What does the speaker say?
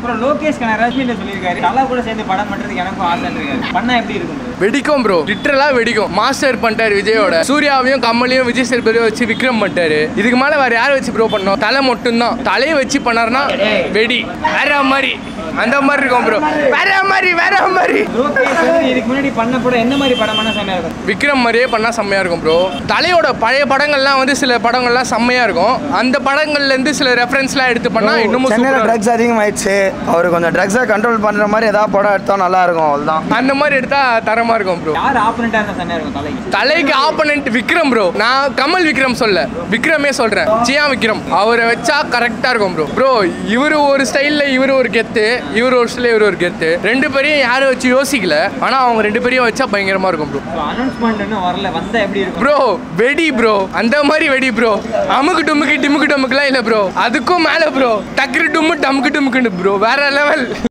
அப்புறம் லோகேஷ் கனகராஜ் வீட்டில் சொல்லியிருக்காரு தலா கூட சேர்ந்து படம் பண்றதுக்கு எனக்கும் ஆசை இருக்காரு பண்ணா எப்படி இருக்கும் bro? வெடிக்கும் ப்ரோ லிட்டரலா வெடிக்கும் மாஸ்டர் பண்ணிட்டாரு விஜயோட சூர்யாவையும் கமலையும் விஜய் சேதுபதியும் வச்சு விக்ரம் பண்ணிட்டாரு இதுக்கு மேல வேற யாரை வச்சு ப்ரோ பண்ணோம் தலை மட்டும்தான் தலையை வச்சு பண்ணாருன்னா வெடி வேற மாதிரி அந்த மாதிரி இருக்கும் ப்ரோ வேற மாதிரி வேற மாதிரி லோகேஷ் வந்து இதுக்கு முன்னாடி பண்ண படம் என்ன மாதிரி படம் பண்ணா செம்மையா இருக்கும் விக்ரம் மாதிரியே பண்ணா செம்மையா இருக்கும் ப்ரோ தலையோட பழைய படங்கள்லாம் வந்து சில படங்கள்லாம் செம்மையா இருக்கும் அந்த படங்கள்ல இருந்து சில ரெஃபரன்ஸ்லாம் எடுத்து பண்ணா இன்னமும் சென்னையில் சூப்பரா இருக்கும். ட்ரக்ஸ் அதிகமாயிடுச்சு அவர் கொஞ்சம் ட்ரக்ஸை கண்ட்ரோல் பண்ணுற மாதிரி ஏதாவது படம் எடுத்தா நல்லா இருக்கும் அவ்வளோதான் அந்த மாதிரி எடுத்தா தரமா இருக்கும் ப்ரோ யார் ஆப்பனண்டா இருந்தா செம்மையா இருக்கும் தலைக்கு தலைக்கு ஆப்பனண்ட் விக்ரம் ப்ரோ நான் கமல் விக்ரம் சொல்ல விக்ரமே சொல்றேன் ஜியா விக்ரம் அவரை வச்சா கரெக்டா இருக்கும் ப்ரோ ப்ரோ இவரு ஒரு ஸ்டைல்ல இவரு ஒரு கெத்து இவரு ஒரு ஸ்டைல இவரு ஒரு கெத்து ரெண்டு பேரையும் யாரும் வச்சு யோசிக்கல ஆனா அவங்க ரெண்டு பேரையும் வச்சா பயங்கரமா இருக்கும் ப்ரோ அனௌன்ஸ்மெண்ட் இன்னும் வரல வந்தா எப்படி இருக்கும் ப்ரோ வெடி ப்ரோ அந்த மாதிரி வெடி ப்ரோ அமுக்கு டுமுக்கு டிமுக்கு டமுக்குலாம் இல்லை ப்ரோ அதுக்கும் மேலே ப்ரோ டக்குரு டும்மு டமுக்கு டுமுக்குன்னு ப்ரோ வேற லெவல்